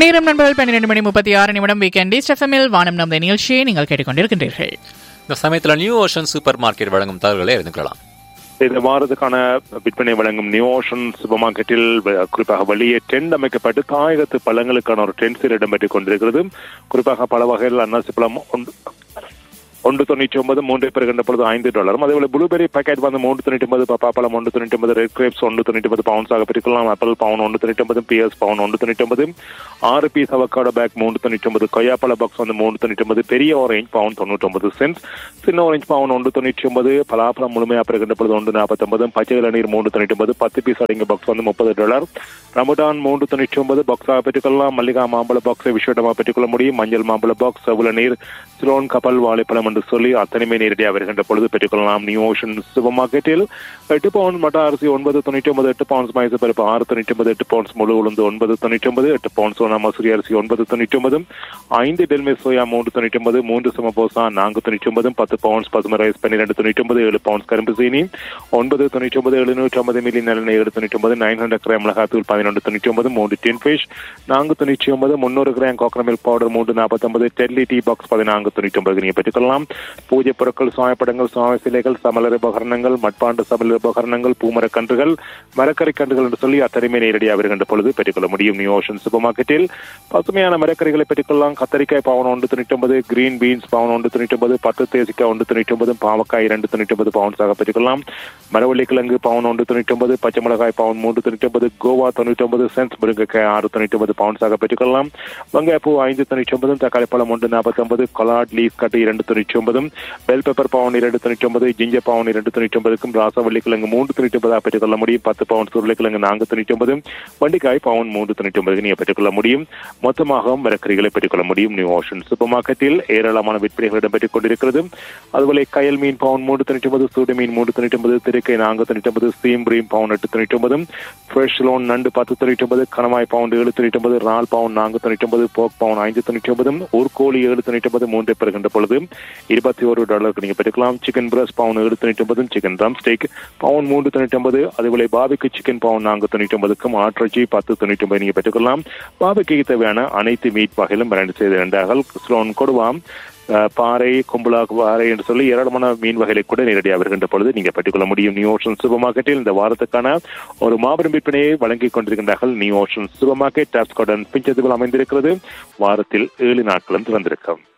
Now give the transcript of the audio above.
நேரம் நண்பர்கள் பன்னிரண்டு மணி முப்பத்தி ஆறு நிமிடம் வீக்கெண்ட் ஸ்டெஃபமில் வானம் நம் நிகழ்ச்சியை நீங்கள் கேட்டுக்கொண்டிருக்கின்றீர்கள் இந்த சமயத்தில் நியூ ஓஷன் சூப்பர் மார்க்கெட் வழங்கும் தகவல்களை அறிந்து கொள்ளலாம் இந்த வாரத்துக்கான விற்பனை வழங்கும் நியூ ஓஷன் சூப்பர் மார்க்கெட்டில் வ- குறிப்பாக வெளியே டென்ட் அமைக்கப்பட்டு தாயகத்து பழங்களுக்கான ஒரு டென்ட் சேல் இடம்பெற்றுக் கொண்டிருக்கிறது குறிப்பாக பல வகையில் அன்னாசி பழம் ஒன்று ஒன்று தொண்ணூற்றி ஒன்பது மூன்றை பெறுகின்ற பொழுது ஐந்து டாலரும் அதேபோல ப்ளூபெரி பாக்கெட் வந்து மூன்று தொண்ணூற்றி ஒன்பது பப்பாப்பழம் ஒன்று தொண்ணூற்றி ஒன்பது ரெட் கிரேப்ஸ் ஒன்று தொண்ணூற்றி ஒன்பது பவுன்ஸாக பிரிக்கலாம் ஆப்பிள் பவுன் ஒன்று தொண்ணூற்றி ஒன்பது பிஎஸ் பவுன் ஒன்று தொண்ணூற்றி ஒன்பது ஆறு பீஸ் அவக்காடோ பேக் மூன்று தொண்ணூற்றி ஒன்பது கொய்யாப்பழ பாக்ஸ் வந்து மூன்று தொண்ணூற்றி ஒன்பது பெரிய ஆரஞ்ச் பவுன் தொண்ணூற்றி ஒன்பது சென்ஸ் சின்ன ஆரஞ்சு பவுன் ஒன்று தொண்ணூற்றி ஒன்பது பலாப்பழம் முழுமையாக பெறுகின்ற பொழுது ஒன்று நாற்பத்தொன்பது பச்சை இளநீர் மூன்று தொண்ணூற்றி ஒன்பது பத்து பீஸ் அடங்கிய பாக்ஸ் வந்து முப்பது டாலர் ரமடான் மூன்று தொண்ணூற்றி ஒன்பது பாக்ஸாக பெற்றுக்கொள்ளலாம் மல்லிகா மாம்பழ பாக்ஸை விஷயமாக பெற்றுக்கொள்ள முடியும் மஞ்சள் மாம்பழ பாக்ஸ் செவ்வள நீர் சிலோன் கப்பல் வாழைப்பழம் என்று சொல்லி அத்தனையுமே நேரடியாக வருகின்ற பொழுது பெற்றுக்கொள்ளலாம் நியூ ஓஷன் சூப்பர் மார்க்கெட்டில் எட்டு பவுண்ட் மட்ட அரிசி ஒன்பது தொண்ணூற்றி ஒன்பது எட்டு பவுண்ட்ஸ் மைசூர் பருப்பு ஆறு தொண்ணூற்றி ஒன்பது எட்டு பவுண்ட்ஸ் முழு உளுந்து ஒன்பது தொண்ணூற்றி ஒன்பது எட்டு பவுண்ட் சோனா மசூரி அரிசி ஒன்பது தொண்ணூற்றி ஒன்பது ஐந்து டெல்மே சோயா மூன்று தொண்ணூற்றி ஒன்பது மூன்று சமபோசா நான்கு தொண்ணூற்றி ஒன்பது பத்து பவுண்ட்ஸ் பசுமை ரைஸ் பன்னிரெண்டு தொண்ணூற்றி ஒன்பது ஏழு பவுண்ட்ஸ் கரும்பு சீனி ஒன்பது தொண்ணூற்றி ஒன்பது எழுநூற்றி ஐம்பது மில்லி நல்லெண்ணெய் ஏழு தொண்ணூற்றி ஒன்பது நைன் ஹண்ட்ரட் கிராம் மிளகாத்தூள் பதினொன்று தொண்ணூற்றி ஒன்பது மூன்று டின் ஃபிஷ் நான்கு தொண்ணூற்றி ஒன்பது முன்னூறு கிராம் கோக்கனமில் பவுடர் மூன்று நாற்பத்தொன்பது டெல்லி டீ பாக்ஸ் பதினான்கு தொண்ணூற்றி ஒன்பது நீங்கள் பெற்றுக்கொள்ளலாம் பூஜை பொருட்கள் சுவாமிப்படங்கள் சுவாமி சிலைகள் சமலர் உபகரணங்கள் மட்பாண்டு சமலர் உபகரணங்கள் பூமரக் கன்றுகள் மரக்கறி கன்றுகள் என்று சொல்லி அத்தனையுமே நேரடியாக வருகின்ற பொழுது பெற்றுக்கொள்ள முடியும் நியூ ஓஷன் சூப்பர் மார்க்கெட்டில் பசுமையான மரக்கறிகளை பெற்றுக்கொள்ளலாம் கத்தரிக்காய் பவுன் ஒன்று தொண்ணூற்றி ஒன்பது கிரீன் பீன்ஸ் பவுன் ஒன்று தொண்ணூற்றி ஒன்பது பத்து தேசிக்காய் ஒன்று தொண்ணூற்றி ஒன்பது பாவக்காய் இரண்டு தொண்ணூற்றி ஒன்பது பவுன்ஸாக பெற்றுக்கொள்ளலாம் மரவள்ளி கிழங்கு பவுன் ஒன்று தொண்ணூற்றி ஒன்பது பச்சை மிளகாய் பவுன் மூன்று தொண்ணூற்றி ஒன்பது கோவா தொண்ணூற்றி ஒன்பது சென்ஸ் முருங்கைக்காய் ஆறு தொண்ணூற்றி ஒன்பது பவுன்ஸாக பெற்றுக்கொள்ளலாம் வெங்காயப்பூ ஐந்து தொண்ணூற்றி ஒன்பதும் தக்காளி பழம் ஒன்று நாற்பத்தி ஒன்பது கொலாட் லீஃப் கட்டு இரண்டு தொண்ணூற்றி ஒன்பதும் பெல் பெப்பர் பவுன் இரண்டு தொண்ணூற்றி ஒன்பது ஜிஞ்சர் பவுன் இரண்டு தொண்ணூற்றி ஒன்பதுக்கும் ராசவள்ளி கிழங்கு மூன்று தொண்ணூற்றி ஒன்பதாக பெற்றுக்கொள்ள முடியும் பத்து பவுன் சுருளைக்கிழங்கு நான்கு தொண்ணூற்றி ஒன்பது வண்டிக்காய் பவுன் மூன்று தொண்ணூற்றி ஒன்பதுக்கு நீங்கள் பெற்றுக்கொள்ள முடியும் மொத்தமாக மரக்கறிகளை பெற்றுக்கொள்ள முடியும் நியூ ஓஷன் சூப்பர் மார்க்கெட்டில் ஏராளமான விற்பனைகள் இடம்பெற்றுக் கொண்டிருக்கிறது அதுபோல கயல் மீன் பவுன் மூன்று தொண்ணூற்றி ஒன்பது சூடு மீன் மூன்று தொண்ணூற்றி ஒன்பது திருக்கை நான்கு தொண்ணூற்றி ஒன்பது சீம்ரீம் பவுன் எட்டு தொண்ணூற்றி ஒன்பது ஃப்ரெஷ் லோன் நண்டு பத்து தொண்ணூற்றி ஒன்பது கணவாய் பவுன் ஏழு தொண்ணூற்றி ஒன்பது ரால் பவுன் நான்கு தொண்ணூற்றி ஒன்பது போக் பவுன் ஐந்து தொண்ணூற்றி ஒன்பது ஒரு கோழி ஏழு தொண்ணூற்றி ஒன்பது மூன்று பெறுகின்ற பொழுது இருபத்தி ஒரு டாலருக்கு நீங்கள் பெற்றுக்கலாம் சிக்கன் பிரஸ் பவுன் ஏழு தொண்ணூற்றி ஒன்பது சிக்கன் ரம் ஸ்டேக் பவுன் மூன்று தொண்ணூற்றி ஒன்பது அதுபோல பாபிக்கு சிக்கன் பவுன் நான்கு தொண்ணூற்றி ஒன்பதுக்கும் ஆட்டிறைச்சி பத்து தொண்ணூற்றி ஒன்பது நீங்கள் பெற்றுக்கொள்ளலாம் பாபிக்கு தேவையான அனைத்து மீட் வகையிலும் பிராண்ட் செய்து இருந்தார்கள் ஸ்லோன் கொடுவாம் அஹ், பாறை கும்பலாக் பாறை என்று சொல்லி ஏராளமான மீன் வகைகளை கூட நேரடியாக வருகின்ற பொழுது நீங்கள் பெற்றுக்கொள்ள முடியும் நியூ ஓஷன் சூப்பர் மார்க்கெட்டில் இந்த வாரத்துக்கான ஒரு மாபெரும் விற்பனையை வழங்கிக் கொண்டிருக்கின்றார்கள் நியூ ஓஷன் சூப்பர் மார்க்கெட் டாப்ஸ்கார்டன் பிஞ்சதுகள் அமைந்திருக்கிறது வாரத்தில் ஏழு நாட்களும் திறந்திருக்கும்